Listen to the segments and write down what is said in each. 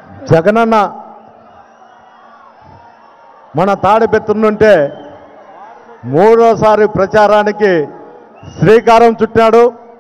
జగనన్న మన తాడిపెత్తునుంటే మూడోసారి ప్రచారానికి శ్రీకారం చుట్టాడు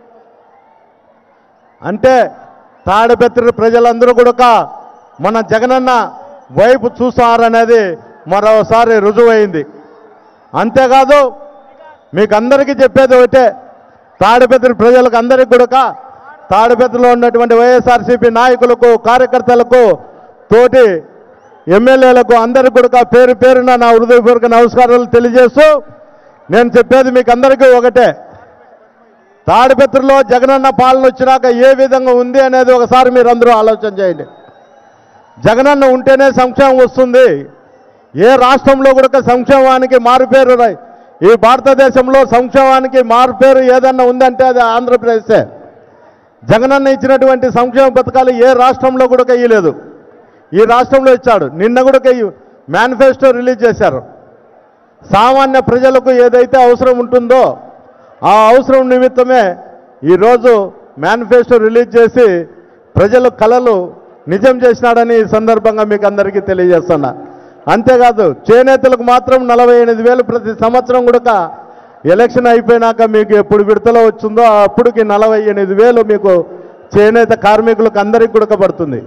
అంటే తాడిపెత్తుడు ప్రజలందరూ కూడా మన జగనన్న వైపు చూస్తారనేది మరోసారి రుజువైంది అంతేకాదు మీకు అందరికీ చెప్పేది ఒకటే తాడిపెత్తుడు ప్రజలకు అందరికీ కూడా తాడిపెత్తులో ఉన్నటువంటి వైఎస్ఆర్సీపీ నాయకులకు కార్యకర్తలకు తోటి ఎమ్మెల్యేలకు అందరికీ కూడా పేరు పేరున నా హృదయపూర్వక నమస్కారాలు తెలియజేస్తూ నేను చెప్పేది మీకు అందరికీ ఒకటే తాడిపెత్తులో జగనన్న పాలన వచ్చినాక ఏ విధంగా ఉంది అనేది ఒకసారి మీరు అందరూ ఆలోచన చేయండి జగనన్న ఉంటేనే సంక్షేమం వస్తుంది ఏ రాష్ట్రంలో కూడా సంక్షేమానికి మారుపేరు ర- ఈ భారతదేశంలో సంక్షేమానికి మారుపేరు ఏదన్నా ఉందంటే అది ఆంధ్రప్రదేశే జగనన్న ఇచ్చినటువంటి సంక్షేమ పథకాలు ఏ రాష్ట్రంలో కూడా ఇయ్యలేదు ఈ రాష్ట్రంలో ఇచ్చాడు నిన్న కూడా మేనిఫెస్టో రిలీజ్ చేశారు సామాన్య ప్రజలకు ఏదైతే అవసరం ఉంటుందో ఆ అవసరం నిమిత్తమే ఈరోజు మేనిఫెస్టో రిలీజ్ చేసి ప్రజల కళలు నిజం చేసినాడని ఈ సందర్భంగా మీకు అందరికీ తెలియజేస్తున్నా అంతేకాదు చేనేతలకు మాత్రం నలభై ఎనిమిది వేలు ప్రతి సంవత్సరం కూడా ఎలక్షన్ అయిపోయినాక మీకు ఎప్పుడు విడతలో వచ్చిందో అప్పటికి నలభై ఎనిమిది వేలు మీకు చేనేత కార్మికులకు అందరికీ కూడా పడుతుంది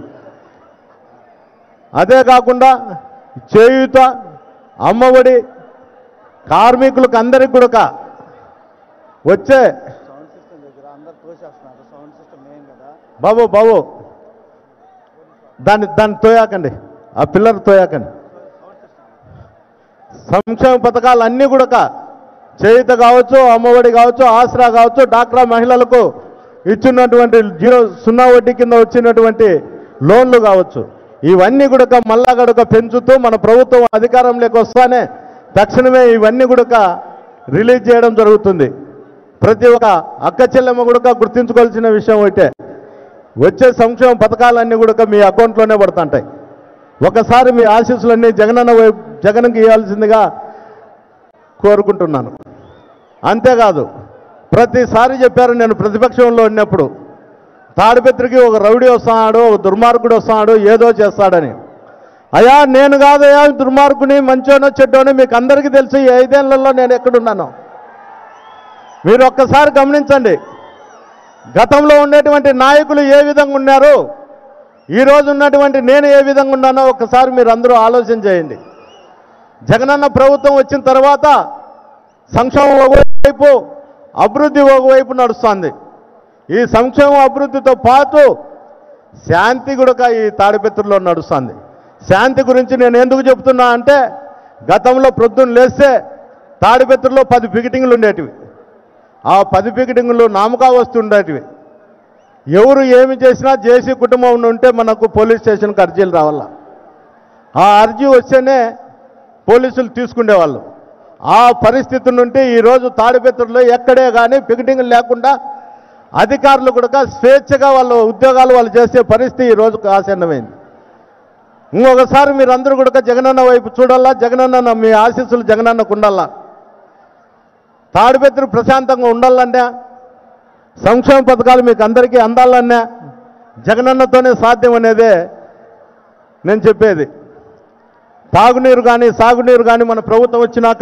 అదే కాకుండా చేయూత అమ్మఒడి కార్మికులకు అందరికి కూడా వచ్చే సౌండ్ సిస్టమ్ దగ్గర అందరు తోసేస్తున్నారు సౌండ్ సిస్టమ్ ఏం కదా బాబు బాబు దాన్ని దాన్ని తోయాకండి ఆ పిల్లర్ తోయాకండి సంక్షేమ పథకాలు అన్నీ కూడా చేయుత కావచ్చు అమ్మఒడి కావచ్చు ఆసరా కావచ్చు డాక్రా మహిళలకు ఇచ్చినటువంటి జీరో సున్నా వడ్డీ కింద వచ్చినటువంటి లోన్లు కావచ్చు ఇవన్నీ కూడా మళ్ళా గడుక పెంచుతూ మన ప్రభుత్వం అధికారంలోకి వస్తానే తక్షణమే ఇవన్నీ కూడా రిలీజ్ చేయడం జరుగుతుంది ప్రతి ఒక్క అక్క చెల్లెమ్మ కూడా గుర్తించుకోవాల్సిన విషయం ఒకటే వచ్చే సంక్షేమ పథకాలన్నీ కూడా మీ అకౌంట్లోనే పడుతుంటాయి ఒకసారి మీ ఆశీస్సులన్నీ జగనన్న వైపు జగన్కి ఇవ్వాల్సిందిగా కోరుకుంటున్నాను అంతేకాదు ప్రతిసారి చెప్పారు నేను ప్రతిపక్షంలో ఉన్నప్పుడు తాడిపెత్రికి ఒక రౌడీ వస్తున్నాడు ఒక దుర్మార్గుడు వస్తున్నాడు ఏదో చేస్తాడని అయ్యా నేను కాదయ్యా దుర్మార్గుని మంచోనో చెడ్డోనో మీకు అందరికీ తెలుసు ఈ ఐదేళ్లలో నేను ఎక్కడున్నాను మీరు ఒక్కసారి గమనించండి గతంలో ఉండేటువంటి నాయకులు ఏ విధంగా ఉన్నారు ఈ రోజు ఉన్నటువంటి నేను ఏ విధంగా ఉన్నానో ఒక్కసారి మీరు అందరూ ఆలోచన చేయండి జగనన్న ప్రభుత్వం వచ్చిన తర్వాత సంక్షేమం ఒకవైపు అభివృద్ధి ఒకవైపు నడుస్తుంది ఈ సంక్షేమ అభివృద్ధితో పాటు శాంతి కూడా ఈ తాడిపెత్తుల్లో నడుస్తుంది శాంతి గురించి నేను ఎందుకు చెప్తున్నా అంటే గతంలో ప్రొద్దున లేస్తే తాడిపెత్తుల్లో పది పికెటింగ్లు ఉండేటివి ఆ పది పికెటింగ్లు నామకా వస్తుండేటివి ఎవరు ఏమి చేసినా జేసీ కుటుంబం ఉంటే మనకు పోలీస్ స్టేషన్కి అర్జీలు రావాల ఆ అర్జీ వస్తేనే పోలీసులు తీసుకునేవాళ్ళు ఆ పరిస్థితి నుండి ఈరోజు తాడిపెత్తుల్లో ఎక్కడే కానీ పికెటింగ్ లేకుండా అధికారులు కూడా స్వేచ్ఛగా వాళ్ళ ఉద్యోగాలు వాళ్ళు చేసే పరిస్థితి ఈరోజు ఆసన్నమైంది ఇంకొకసారి మీరు అందరూ కూడా జగనన్న వైపు చూడాలా జగనన్న మీ ఆశీస్సులు జగనన్నకు ఉండాలా తాడిపెత్తులు ప్రశాంతంగా ఉండాలన్నా సంక్షేమ పథకాలు మీకు అందరికీ అందాలన్నా జగనన్నతోనే సాధ్యం అనేదే నేను చెప్పేది తాగునీరు కానీ సాగునీరు కానీ మన ప్రభుత్వం వచ్చినాక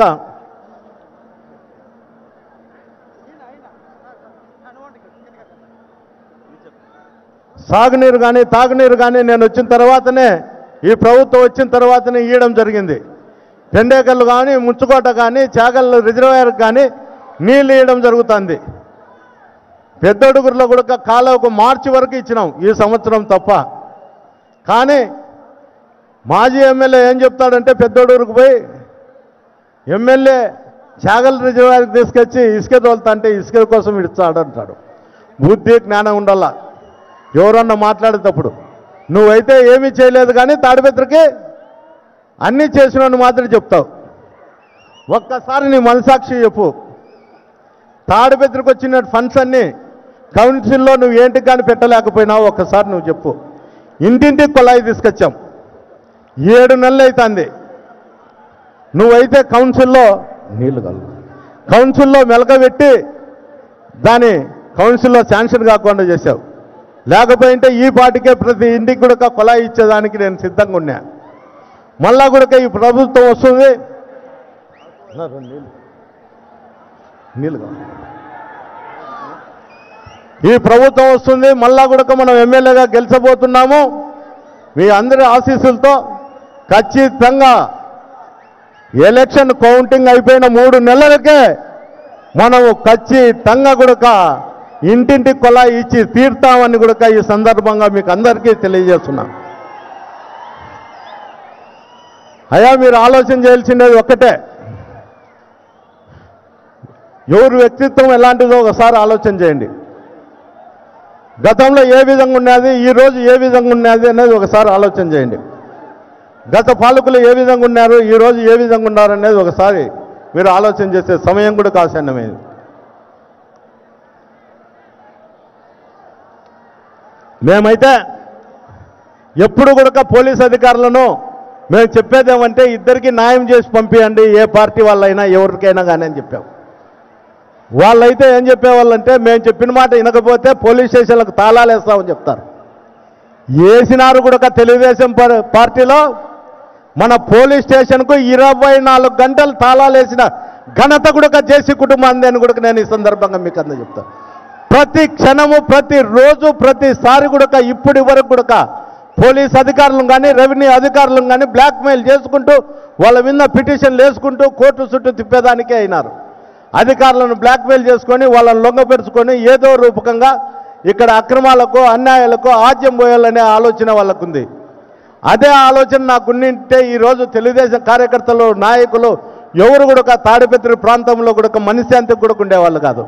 సాగునీరు కానీ తాగునీరు కానీ నేను వచ్చిన తర్వాతనే ఈ ప్రభుత్వం వచ్చిన తర్వాతనే ఇవ్వడం జరిగింది పెండేకల్లు కానీ ముచ్చుకోట కానీ చాగల్ రిజర్వాయర్ కానీ నీళ్ళు ఇవ్వడం జరుగుతుంది పెద్దడుగురులో కూడా కాలువకు మార్చి వరకు ఇచ్చినాం ఈ సంవత్సరం తప్ప కానీ మాజీ ఎమ్మెల్యే ఏం చెప్తాడంటే పెద్దోడూరుకు పోయి ఎమ్మెల్యే చాగల్ రిజర్వాయర్కి తీసుకొచ్చి ఇసుక తోలుతా అంటే ఇసుక కోసం ఇస్తాడు అంటాడు బుద్ధి జ్ఞానం ఉండాలా ఎవరన్నా మాట్లాడేటప్పుడు నువ్వైతే ఏమీ చేయలేదు కానీ తాడిపెత్రకి అన్నీ చేసినని మాత్రం చెప్తావు ఒక్కసారి నీ మనసాక్షి చెప్పు తాడిపెత్రకు వచ్చిన ఫండ్స్ అన్నీ కౌన్సిల్లో నువ్వు ఏంటికి కానీ పెట్టలేకపోయినావు ఒక్కసారి నువ్వు చెప్పు ఇంటింటికి కొలాయి తీసుకొచ్చాం ఏడు నెలలు అవుతుంది నువ్వైతే కౌన్సిల్లో నీళ్లు కలుగు కౌన్సిల్లో మెలకబెట్టి దాని కౌన్సిల్లో శాంక్షన్ కాకుండా చేశావు లేకపోయింటే ఈ పాటికే ప్రతి ఇంటికి కూడా కుళాయి ఇచ్చేదానికి నేను సిద్ధంగా ఉన్నా మళ్ళా కూడా ఈ ప్రభుత్వం వస్తుంది నా రెండు నీళ్ళు నీళ్ళు కావాలి. ఈ ప్రభుత్వం వస్తుంది మళ్ళా కూడా మనం ఎమ్మెల్యేగా గెలిచబోతున్నాము మీ అందరి ఆశీస్సులతో ఖచ్చితంగా ఎలక్షన్ కౌంటింగ్ అయిపోయిన మూడు నెలలకే మనము ఖచ్చితంగా కూడా ఇంటింటి కొలాయి ఇచ్చి తీర్తామని కూడా ఈ సందర్భంగా మీకు అందరికీ తెలియజేస్తున్నాం అయ్యా మీరు ఆలోచన చేయాల్సిండేది ఒక్కటే ఎవరి వ్యక్తిత్వం ఎలాంటిదో ఒకసారి ఆలోచన చేయండి గతంలో ఏ విధంగా ఉన్నది ఈ రోజు ఏ విధంగా ఉన్నది అనేది ఒకసారి ఆలోచన చేయండి గత పాలకులు ఏ విధంగా ఉన్నారు ఈ రోజు ఏ విధంగా ఉన్నారు అనేది ఒకసారి మీరు ఆలోచన చేసే సమయం కూడా కాసన్నమైంది మేమైతే ఎప్పుడు కూడా పోలీస్ అధికారులను మేము చెప్పేది ఏమంటే ఇద్దరికి న్యాయం చేసి పంపించండి ఏ పార్టీ వాళ్ళైనా ఎవరికైనా కానీ అని చెప్పాం వాళ్ళైతే ఏం చెప్పేవాళ్ళంటే మేము చెప్పిన మాట వినకపోతే పోలీస్ స్టేషన్లకు తాళాలు వేస్తామని చెప్తారు వేసినారు కూడా తెలుగుదేశం పా- పార్టీలో మన పోలీస్ స్టేషన్కు ఇరవై నాలుగు గంటలు తాళాలు వేసిన ఘనత కూడా జేసీ కుటుంబాన్ని అని కూడా నేను ఈ సందర్భంగా మీకు అంద చెప్తాను ప్రతి క్షణము ప్రతి రోజు ప్రతిసారి కూడా ఇప్పటి వరకు కూడా పోలీస్ అధికారులను కానీ రెవెన్యూ అధికారులను కానీ బ్లాక్మెయిల్ చేసుకుంటూ వాళ్ళ మీద పిటిషన్లు వేసుకుంటూ కోర్టు చుట్టూ తిప్పేదానికే అయినారు అధికారులను బ్లాక్మెయిల్ చేసుకొని వాళ్ళని లొంగపెరుచుకొని ఏదో రూపకంగా ఇక్కడ అక్రమాలకు అన్యాయాలకు ఆజ్యం పోయాలనే ఆలోచన వాళ్ళకుంది అదే ఆలోచన నాకున్నింటే ఈరోజు తెలుగుదేశం కార్యకర్తలు నాయకులు ఎవరు కూడా తాడిపత్రి ప్రాంతంలో కూడా మనశ్శాంతికి కూడా ఉండేవాళ్ళు కాదు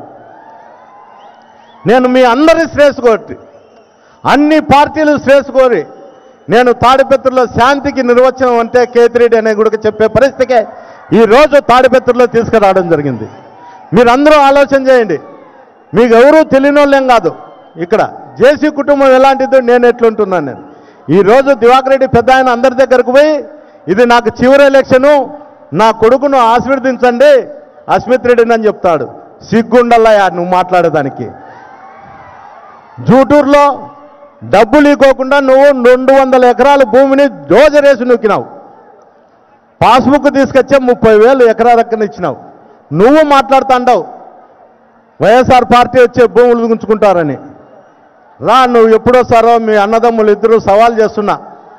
నేను మీ అందరి శ్రేయస్సు కోరి అన్ని పార్టీలు శ్రేయస్సు కోరి నేను తాడిపత్రిలో శాంతికి నిర్వచనం అంటే కేతిరెడ్డి అనే కూడా చెప్పే పరిస్థితికే ఈరోజు తాడిపత్రిలో తీసుకురావడం జరిగింది మీరందరూ ఆలోచన చేయండి మీకు ఎవరూ తెలియని వాళ్ళేం కాదు ఇక్కడ జేసీ కుటుంబం ఎలాంటిదో నేను ఎట్లుంటున్నాను నేను ఈరోజు దివాకర్ రెడ్డి పెద్ద ఆయన అందరి దగ్గరకు పోయి ఇది నాకు చివరి ఎలక్షను నా కొడుకును ఆశీర్వదించండి అస్మిత్ రెడ్డిని అని చెప్తాడు సిగ్గుండల్లయా నువ్వు మాట్లాడేదానికి జూటూరులో డబ్బులు ఇవ్వకుండా నువ్వు రెండు వందల ఎకరాల భూమిని జోజరేసి నొక్కినావు పాస్బుక్ తీసుకొచ్చే ముప్పై వేలు ఎకరాలక్కన ఇచ్చినావు నువ్వు మాట్లాడుతాండవు వైఎస్ఆర్ పార్టీ వచ్చే భూములు ఉంచుకుంటారని రా నువ్వు ఎప్పుడొస్తారో మీ అన్నదమ్ములు ఇద్దరు సవాల్ చేస్తున్నా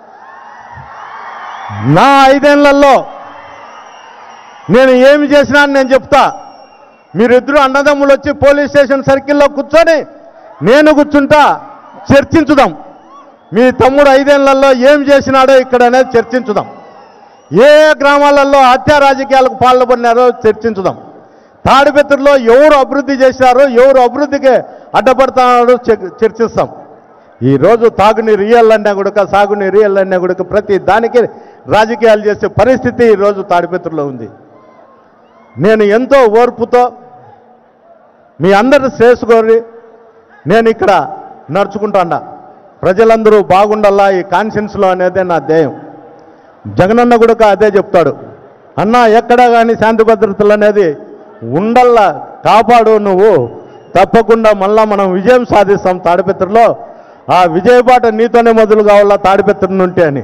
నా ఐదేళ్లలో నేను ఏమి చేసినా అని నేను చెప్తా మీరిద్దరు అన్నదమ్ములు వచ్చి పోలీస్ స్టేషన్ సర్కిల్లో కూర్చొని నేను కూర్చుంటా చర్చించుదాం మీ తమ్ముడు ఐదేళ్లలో ఏం చేసినాడో ఇక్కడ అనేది చర్చించుదాం ఏ ఏ గ్రామాలలో హత్యా రాజకీయాలకు పాల్పడినారో చర్చించుదాం తాడిపెత్తుల్లో ఎవరు అభివృద్ధి చేశారో ఎవరు అభివృద్ధికి అడ్డపడుతున్నారో చ- చర్చిస్తాం ఈరోజు తాగునీరు ఇయ్యాలన్నా కూడా సాగునీరు ఇయ్యాలన్నా కూడా ప్రతి దానికి రాజకీయాలు చేసే పరిస్థితి ఈరోజు తాడిపెత్తుల్లో ఉంది నేను ఎంతో ఓర్పుతో మీ అందరు శ్రేసుకోరి నేను ఇక్కడ నడుచుకుంటాండా ప్రజలందరూ బాగుండాలా ఈ కాన్షియన్స్లో అనేదే నా ధ్యేయం జగనన్న కూడా అదే చెప్తాడు అన్న ఎక్కడ కానీ శాంతి భద్రతలు అనేది ఉండల్లా కాపాడు నువ్వు తప్పకుండా మళ్ళా మనం విజయం సాధిస్తాం తాడిపత్రిలో ఆ విజయబాట నీతోనే మొదలు కావాలా తాడిపత్రి నుండి అని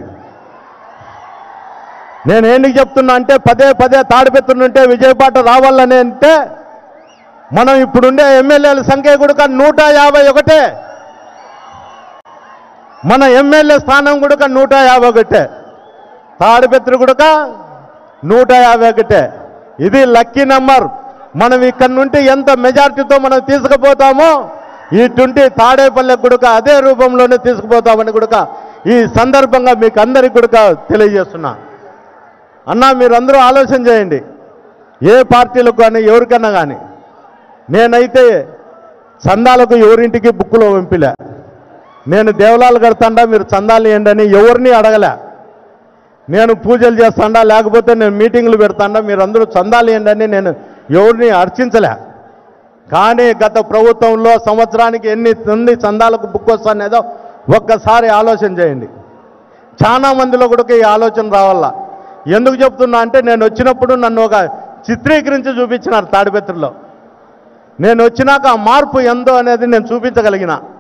నేను ఏంటికి చెప్తున్నా అంటే పదే పదే తాడిపత్రి నుంటే విజయబాట రావాలని అంటే మనం ఇప్పుడుండే ఎమ్మెల్యేల సంఖ్య కూడా నూట యాభై ఒకటే మన ఎమ్మెల్యే స్థానం కూడా నూట యాభై ఒకటే తాడిపత్రి కూడా నూట యాభై ఒకటే ఇది లక్కీ నెంబర్ మనం ఇక్కడ నుండి ఎంత మెజార్టీతో మనం తీసుకుపోతామో ఇటుంటి తాడేపల్లె గుడక అదే రూపంలోనే తీసుకుపోతామని గుడక ఈ సందర్భంగా మీకు అందరికి గుడక తెలియజేస్తున్నా అన్నా మీరందరూ ఆలోచన చేయండి ఏ పార్టీలకు కానీ ఎవరికన్నా కానీ నేనైతే చందాలకు ఎవరింటికి బుక్కులో పంపిలే నేను దేవలాలు కడతాండా మీరు చందాలు ఇవ్వండి అని ఎవరిని అడగలే నేను పూజలు చేస్తాండా లేకపోతే నేను మీటింగ్లు పెడతాండా మీరు అందరూ చందాలు ఇవ్వండి అని నేను ఎవరిని అర్చించలే కానీ గత ప్రభుత్వంలో సంవత్సరానికి ఎన్ని ఎన్ని చందాలకు బుక్ వస్తానేదో ఒక్కసారి ఆలోచన చేయండి చాలా మందిలో కూడా ఈ ఆలోచన రావాలా ఎందుకు చెప్తున్నా అంటే నేను వచ్చినప్పుడు నన్ను ఒక చిత్రీకరించి చూపించినారు తాడిపత్రిలో నేను వచ్చినాక ఆ మార్పు ఎందో అనేది నేను చూపించగలిగిన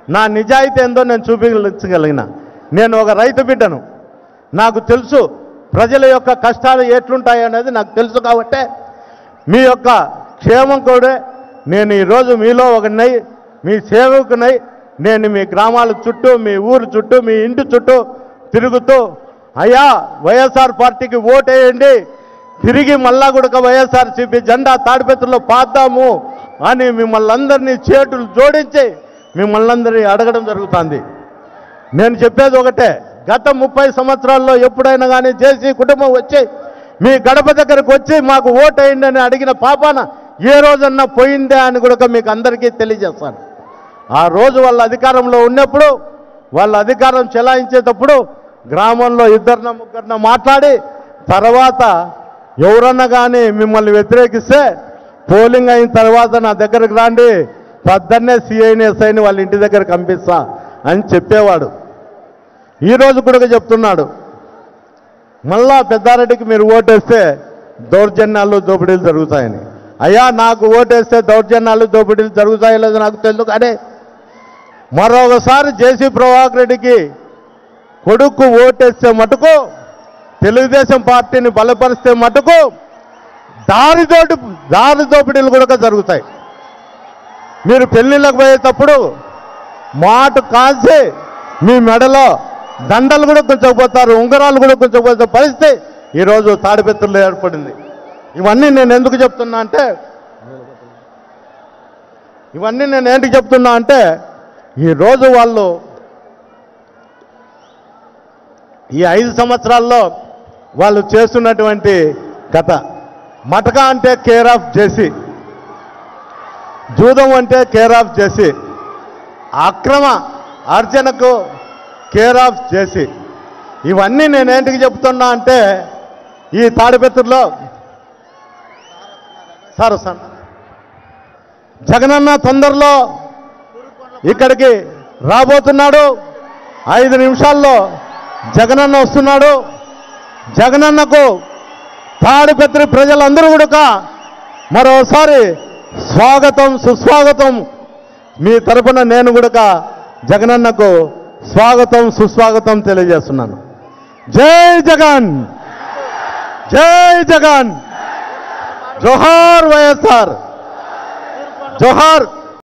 నా నిజాయితీ ఏందో నేను చూపించగలిగిన నేను ఒక రైతు బిడ్డను నాకు తెలుసు ప్రజల యొక్క కష్టాలు ఎట్లుంటాయి అనేది నాకు తెలుసు కాబట్టే మీ యొక్క క్షేమం కూడా నేను ఈరోజు మీలో ఒకనై మీ సేవకునై నేను మీ గ్రామాల చుట్టూ మీ ఊరు చుట్టూ మీ ఇంటి చుట్టూ తిరుగుతూ అయ్యా వైఎస్ఆర్ పార్టీకి ఓటేయండి తిరిగి మళ్ళా కూడా వైఎస్ఆర్సీపీ జెండా తాడిపెత్తులో పాద్దాము అని మిమ్మల్ని అందరినీ చేతులు జోడించి మిమ్మల్ని అందరినీ అడగడం జరుగుతుంది నేను చెప్పేది ఒకటే గత ముప్పై సంవత్సరాల్లో ఎప్పుడైనా కానీ చేసి కుటుంబం వచ్చి మీ గడప దగ్గరకు వచ్చి మాకు ఓటేయండి అని అడిగిన పాపాన ఏ రోజన్నా పోయిందే అని కూడా మీకు అందరికీ తెలియజేస్తాను ఆ రోజు వాళ్ళ అధికారంలో ఉన్నప్పుడు వాళ్ళ అధికారం చెలాయించేటప్పుడు గ్రామంలో ఇద్దరిన ముగ్గురిన మాట్లాడి తర్వాత ఎవరన్నా కానీ మిమ్మల్ని వ్యతిరేకిస్తే పోలింగ్ అయిన తర్వాత నా దగ్గరకు రాండి పొద్దున్నే సిఐని ఎస్ఐని వాళ్ళ ఇంటి దగ్గరకు పంపిస్తా అని చెప్పేవాడు ఈరోజు కూడా చెప్తున్నాడు మళ్ళా పెద్దారెడ్డికి మీరు ఓటేస్తే దౌర్జన్యాలు దోపిడీలు జరుగుతాయని అయ్యా నాకు ఓటేస్తే దౌర్జన్యాలు దోపిడీలు జరుగుతాయో లేదో నాకు తెలుసు కానీ మరొకసారి జేసీ ప్రభాకర్ రెడ్డికి కొడుకు ఓటేస్తే మటుకు తెలుగుదేశం పార్టీని బలపరిస్తే మటుకు దారి దోటి దారి దోపిడీలు కూడా జరుగుతాయి మీరు పెళ్లిళ్ళకు పోయేటప్పుడు మాట కాల్చి మీ మెడలో దండలు కూడా కొంచెపోతారు ఉంగరాలు కూడా కొంచెపోతే పరిస్థితి ఈరోజు తాడిపెత్తుల్లో ఏర్పడింది ఇవన్నీ నేను ఎందుకు చెప్తున్నా అంటే ఇవన్నీ నేను ఏంటికి చెప్తున్నా అంటే ఈరోజు వాళ్ళు ఈ ఐదు సంవత్సరాల్లో వాళ్ళు చేస్తున్నటువంటి కథ మటక అంటే కేర్ ఆఫ్ జేసీ జూదం అంటే కేర్ ఆఫ్ జేసీ అక్రమ అర్జనకు కేర్ ఆఫ్ జేసీ ఇవన్నీ నేను ఏంటికి చెప్తున్నా అంటే ఈ తాడిపెత్తుల్లో సార్ సార్ జగనన్న తొందరలో ఇక్కడికి రాబోతున్నాడు ఐదు నిమిషాల్లో జగనన్న వస్తున్నాడు జగనన్నకు తాడిపత్రి ప్రజలందరూ కూడా మరోసారి స్వాగతం సుస్వాగతం మీ తరపున నేను కూడా జగనన్నకు స్వాగతం సుస్వాగతం తెలియజేస్తున్నాను జై జగన్ జై జగన్ జోహార్ వైఎస్ఆర్ జోహార్